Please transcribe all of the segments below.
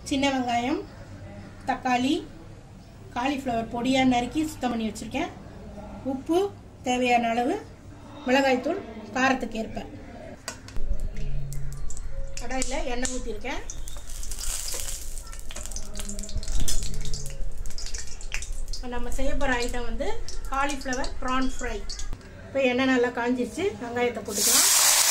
சின்ன வெங்காயம் தக்காளி காலிஃப்ளவர் பொடியாக நறுக்கி சுத்தம் பண்ணி வச்சுருக்கேன் உப்பு தேவையான அளவு மிளகாய்த்தூள் காரத்துக்கு ஏற்ப கடாயில் எண்ணெய் ஊற்றிருக்கேன் நம்ம செய்ய போகிற ஐட்டம் வந்து காலிஃப்ளவர் ப்ரான் ஃப்ரை இப்போ எண்ணெய் நல்லா காஞ்சிருச்சு வெங்காயத்தை போட்டுக்கலாம்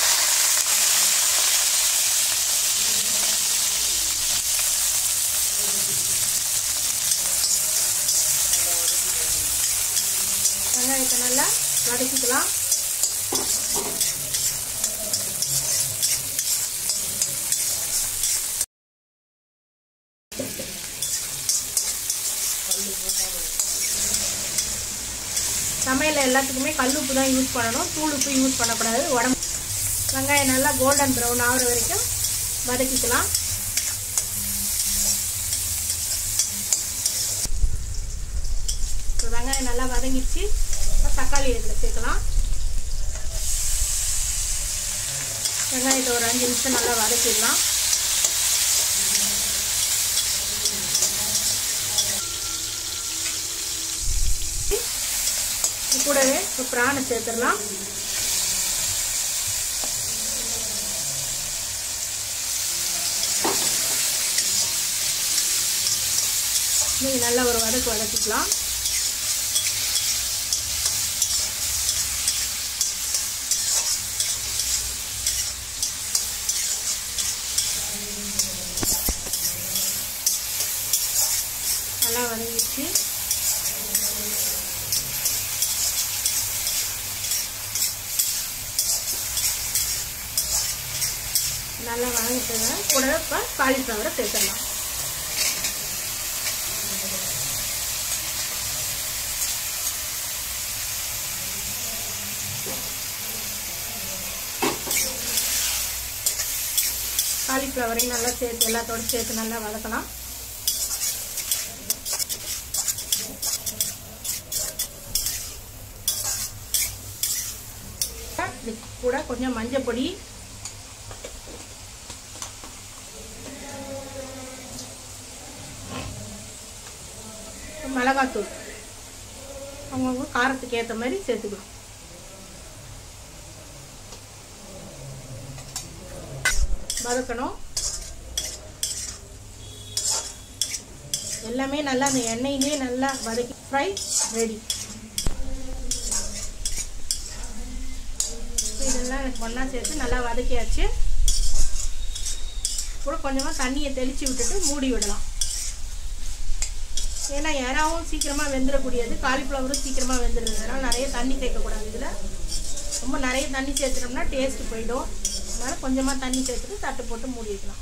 வெங்காயத்தை நல்லா வதக்கிக்கலாம் சமையல் எல்லாத்துக்குமே கல் உப்பு தான் யூஸ் பண்ணணும் தூள் உப்பு யூஸ் பண்ணக்கூடாது உடம்பு வெங்காயம் நல்லா கோல்டன் ப்ரௌன் ஆகிற வரைக்கும் வதக்கிக்கலாம் இப்போ வெங்காயம் நல்லா வதங்கிடுச்சு இப்போ தக்காளி இதில் சேர்க்கலாம் வெங்காயத்தை ஒரு அஞ்சு நிமிஷம் நல்லா வதக்கிடலாம் கூடவே இப்போ பிராணை சேர்த்துடலாம் நீங்கள் நல்லா ஒரு வதக்கு வதக்கிக்கலாம் நல்லா வதங்கிடுச்சு நல்லா வதங்கிட்டுங்க கூட இப்போ காலிஃப்ளவரை சேர்த்துடலாம் காலிஃப்ளவரையும் நல்லா சேர்த்து எல்லாத்தோட சேர்த்து நல்லா வதக்கலாம் இது கூட கொஞ்சம் மஞ்சள் பொடி மிளகாத்தூள் அவங்கவுங்க காரத்துக்கு ஏற்ற மாதிரி சேர்த்துக்கணும் வதக்கணும் எல்லாமே நல்லா அந்த எண்ணெயிலே நல்லா வதக்கி ஃப்ரை ரெடி இதெல்லாம் ஒன்றா சேர்த்து நல்லா வதக்கியாச்சு கூட கொஞ்சமாக தண்ணியை தெளித்து விட்டுட்டு மூடி விடலாம் ஏன்னா இறாவும் சீக்கிரமாக வெந்துடக்கூடியது காலிஃப்ளவரும் சீக்கிரமாக வெந்துடுறதுனால நிறைய தண்ணி சேர்க்கக்கூடாது இதில் ரொம்ப நிறைய தண்ணி சேர்த்துட்டோம்னா டேஸ்ட் போயிடும் அதனால் கொஞ்சமாக தண்ணி சேர்த்துட்டு தட்டு போட்டு மூடி வைக்கலாம்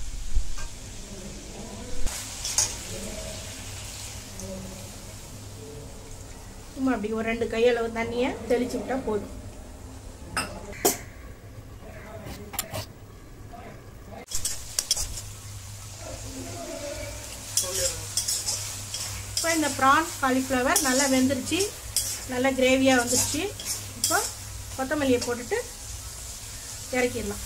சும்மா அப்படி ஒரு ரெண்டு கையளவு தண்ணியை தெளிச்சு விட்டால் போதும் இப்போ இந்த ப்ரான் காலிஃப்ளவர் நல்லா வெந்துருச்சு நல்லா கிரேவியாக வந்துருச்சு இப்போ கொத்தமல்லியை போட்டுட்டு இறக்கிடலாம்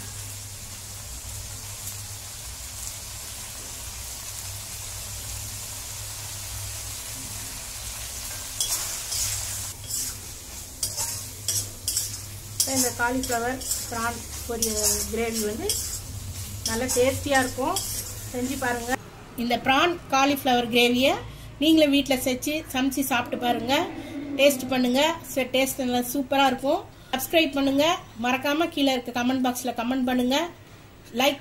இந்த காலிஃப்ளவர் ப்ரான் பொரிய கிரேவி வந்து நல்லா டேஸ்டியாக இருக்கும் செஞ்சு பாருங்கள் இந்த ப்ரான் காலிஃப்ளவர் கிரேவியை நீங்களும் வீட்டில் செஞ்சு சமைச்சு சாப்பிட்டு பாருங்கள் டேஸ்ட் பண்ணுங்கள் டேஸ்ட் நல்லா சூப்பராக இருக்கும் சப்ஸ்கிரைப் பண்ணுங்கள் மறக்காமல் கீழே இருக்க கமெண்ட் பாக்ஸில் கமெண்ட் பண்ணுங்கள் லைக்